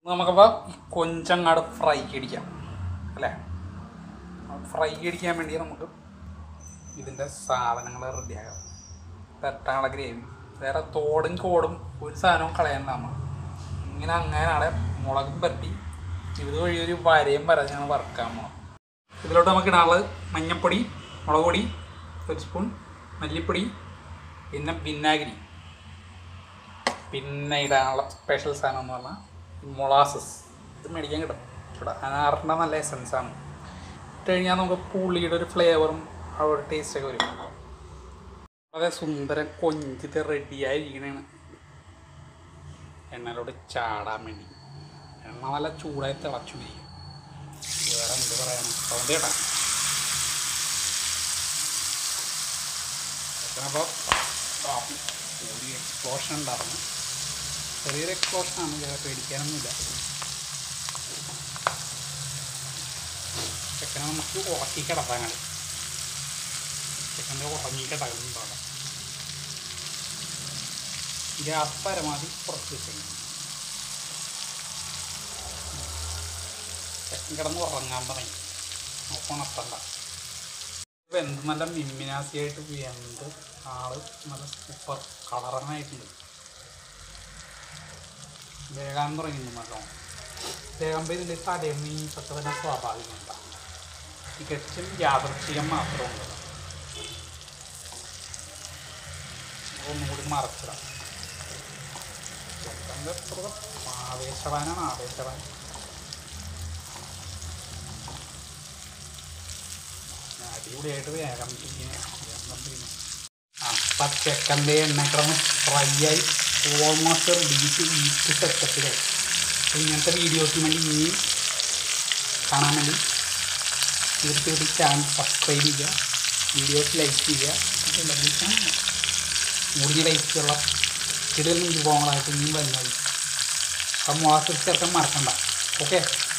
നമുക്കപ്പോൾ ഈ കൊഞ്ചങ്ങാട് ഫ്രൈ അടിക്കാം അല്ലേ ഫ്രൈ അടിക്കാൻ വേണ്ടി നമുക്ക് ഇതിൻ്റെ സാധനങ്ങൾ റെഡിയാക്കാം തട്ടാള ഗ്രേവി വേറെ തോടും കോടും ഒരു സാധനവും കളയണ്ട നമ്മൾ ഇങ്ങനെ അങ്ങനെ മുളകും പരട്ടി ഇത് വഴി ഒരു വരയും വരഞ്ഞാണ് വറക്കാൻ പോകണം ഇതിലോട്ട് നമുക്ക് ഇടാനുള്ളത് മഞ്ഞപ്പൊടി മുളക് പൊടി ഒരു സ്പൂൺ മല്ലിപ്പൊടി പിന്നെ വിനാഗിരി പിന്നെ ഇടാനുള്ള സ്പെഷ്യൽ സാധനം എന്ന് പറഞ്ഞാൽ മൊളാസസ് ഇത് മേടിക്കാൻ കിട്ടും ഇവിടെ അനാറിൻ്റെ നല്ല എസൻസ് ആണ് ഇട്ട് കഴിഞ്ഞാൽ നമുക്ക് പുളിയുടെ ഒരു ഫ്ലേവറും ആ ഒരു ടേസ്റ്റൊക്കെ വരും വളരെ സുന്ദരം കൊഞ്ചിത് റെഡിയായിരിക്കണേണ് എണ്ണയിലോട്ട് ചാടാൻ വേണ്ടി എണ്ണ നല്ല ചൂടായി തിളച്ചു വരിക വേറെ എന്ത് പറയാനാ സൗണ്ട് കേട്ടാ അപ്പോൾ ഒരു എക്സ്പ്ലോഷൻ ഉണ്ടായിരുന്നു ചെറിയൊരു എക്സ്പ്ലോഷനാണ് വേറെ പേടിക്കാനൊന്നുമില്ല ചെക്കനെ നമുക്ക് ഉറക്കി കിടത്താൻ കളി ചെക്കൻ്റെ ഉറങ്ങി കിടക്കുന്നുണ്ടാവും ഗ്യാസ് പരമാവധി പുറത്ത് വെച്ചേക്കണം ചെക്കൻ കിടന്ന് ഉറങ്ങാൻ തുടങ്ങി നമുക്ക് ഉണർത്തണ്ട വെന്ത് നല്ല മിമ്മിനാസിയായിട്ട് വെന്ത് ആള് നല്ല സൂപ്പർ കളറനായിട്ടുണ്ട് വേഗാൻ തുടങ്ങി നല്ലോണം വേഗം ഇതിൻ്റെ തലേന്ന് ഈ ഇതൊക്കെ തന്നെ സ്വാഭാവികമുണ്ട് തികച്ചും യാദൃച്ഛികം മാത്രമുണ്ട് ഒന്നുകൂടി മറച്ചിടാം ചെക്കൻ്റെ അത്ര ആവേശവാനാണ് ആവേശവാൻ അടിപൊളിയായിട്ട് വേഗം തിരിഞ്ഞ് വേഗം തിരിഞ്ഞ് അപ്പം ചെക്കൻ്റെ എണ്ണക്കിടന്ന് ഫ്രൈ ആയി ഓൾമോസ്റ്റ് റെഡിയിട്ട് ഈറ്റ് സെറ്റപ്പിലായി അപ്പോൾ ഇങ്ങനത്തെ വീഡിയോസിന് വേണ്ടി ഇനിയും കാണാൻ വേണ്ടി തീർച്ചയായിട്ടും ചാനൽ സബ്സ്ക്രൈബ് ചെയ്യുക വീഡിയോസ് ലൈക്ക് ചെയ്യുക മുറിഞ്ഞ ലൈക്കുള്ള കിടലും വിഭവങ്ങളായിട്ട് ഇനിയും വരുന്നത് അപ്പം മുളക് ചേർക്കാൻ മറക്കണ്ട ഓക്കെ